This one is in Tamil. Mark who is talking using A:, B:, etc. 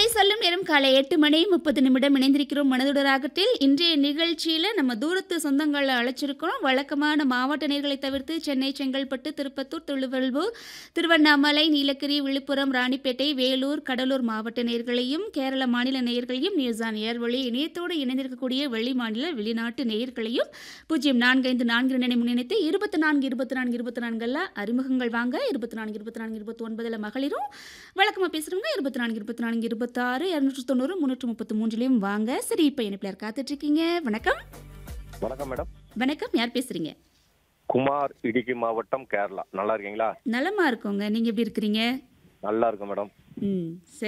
A: பண்பலை சொல்லும் நேரம் காலை எட்டு மணி முப்பது நிமிடம் இணைந்திருக்கிறோம் மனதுடராகத்தில் இன்றைய நிகழ்ச்சியில் நம்ம தூரத்து சொந்தங்களை அழைச்சிருக்கிறோம் வழக்கமான மாவட்ட நேர்களை தவிர்த்து சென்னை செங்கல்பட்டு திருப்பத்தூர் திருவள்ளூர் திருவண்ணாமலை நீலகிரி விழுப்புரம் ராணிப்பேட்டை வேலூர் கடலூர் மாவட்ட நேர்களையும் கேரள மாநில நேயர்களையும் நியூஸ் ஆன் ஏர் வழி இணையத்தோடு இணைந்திருக்கக்கூடிய வெளி மாநில வெளிநாட்டு நேயர்களையும் பூஜ்ஜியம் நான்கு ஐந்து நான்கு நினை முன்னிணைத்து இருபத்தி நான்கு இருபத்தி நான்கு இருபத்தி நான்கில் அறிமுகங்கள் வாங்க இருபத்தி நான்கு இருபத்தி நான்கு இருபத்தி ஒன்பதில் மகளிரும் வழக்கமாக பேசுகிறவங்க இருபத்தி நான்கு இருபத்தி நான்கு இருபத்தாறு இரநூற்றி தொண்ணூறு முந்நூற்றி முப்பத்தி மூன்றுலையும் வாங்க சரி இப்போ என்ன பிள்ளையார் காத்துட்ருக்கீங்க வணக்கம்
B: வணக்கம் மேடம்
A: வணக்கம் யார் பேசுகிறீங்க
B: குமார் இடுக்கி மாவட்டம் கேரளா நல்லா இருக்கீங்களா
A: நலமா இருக்கோங்க நீங்கள் எப்படி இருக்கிறீங்க
B: நல்லா இருக்கும் மேடம்
A: ம் சரி